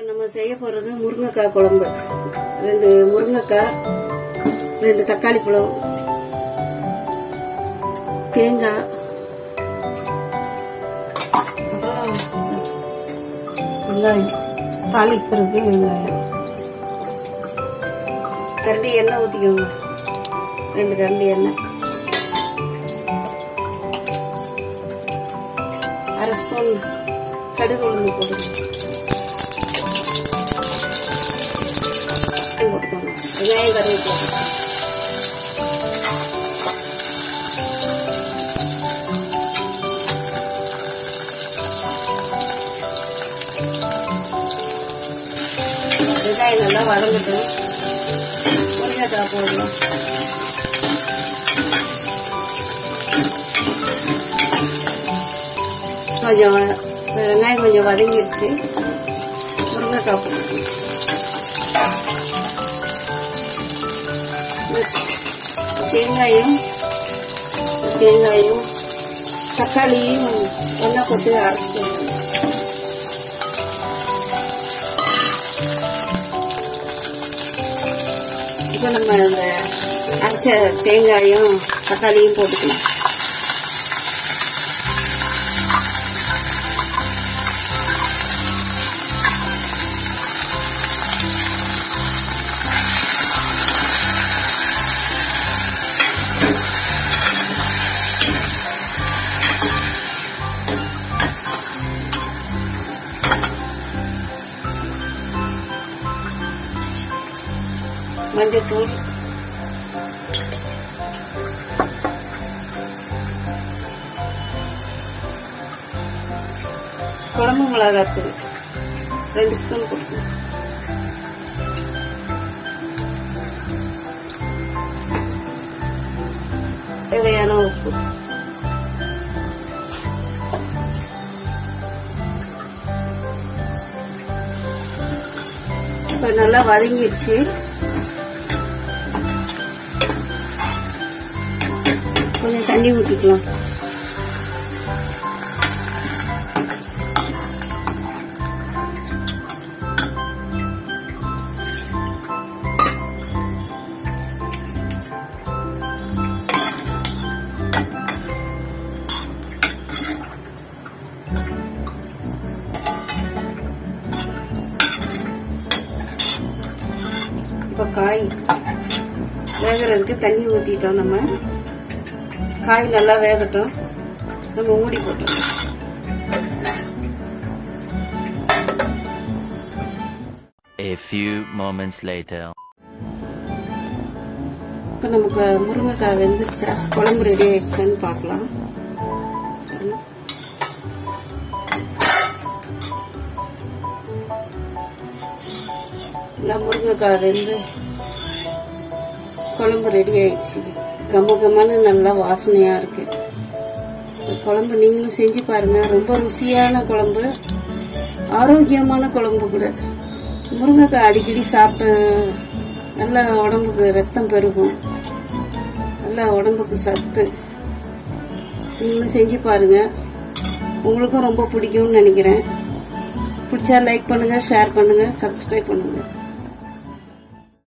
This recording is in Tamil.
நம்ம செய்ய போறது முருங்கைக்காய் குழம்பு ரெண்டு முருங்கைக்காய் ரெண்டு தக்காளி பழம் தேங்காய் அப்புறம் வெங்காயம் தாளிக்கிறதுக்கு வெங்காயம் கரண்டி எண்ணெய் ஊற்றிக்கோங்க ரெண்டு கரண்டி எண்ணெய் அரை ஸ்பூன் கடுகு உளுந்து போடுங்க போட்டுக்கோங்க வெங்காயம் கருவேப்பிலை வெங்காயம் நல்லா வதங்கட்டும் முருங்கைக்காய் போடலாம் கொஞ்சம் வ- வெங்காயம் கொஞ்சம் வதங்கிருச்சு முருங்கைக்காய் போடணும் தேங்காயும் தேங்காயும் தக்காளியும் ஒன்றா போட்டு அரைச்சி இப்போ நம்ம அந்த அரைச்ச தேங்காயும் தக்காளியும் போட்டுக்கலாம் மஞ்சத்தூள் குழம்பு மிளகாத்தூள் ரெண்டு ஸ்பூன் கொடுக்கணும் தேவையான உப்பு இப்போ நல்லா வதங்கிடுச்சு கொஞ்சம் தண்ணி ஊற்றிக்கலாம் இப்போ காய் வேகிறதுக்கு தண்ணி ஊற்றிட்டோம் நம்ம காய் நல்லா வேகட்டும் நம்ம மூடி போட்டோம் A few moments later. இப்போ நமக்கு முருங்கைக்காய் வெந்துருச்சா குழம்பு ரெடி ஆயிடுச்சான்னு பார்க்கலாம் எல்லாம் முருங்கைக்காய் வெந்து குழம்பு ரெடி ஆயிடுச்சு கம கமன்னு நல்லா வாசனையா இருக்கு இந்த குழம்பு நீங்களும் செஞ்சு பாருங்க ரொம்ப ருசியான குழம்பு ஆரோக்கியமான குழம்பு கூட முருங்கைக்காய் அடிக்கடி சாப்பிட்டு நல்லா உடம்புக்கு ரத்தம் பெருகும் நல்லா உடம்புக்கு சத்து நீங்களும் செஞ்சு பாருங்க உங்களுக்கும் ரொம்ப பிடிக்கும்னு நினைக்கிறேன் பிடிச்சா லைக் பண்ணுங்க ஷேர் பண்ணுங்க சப்ஸ்கிரைப் பண்ணுங்க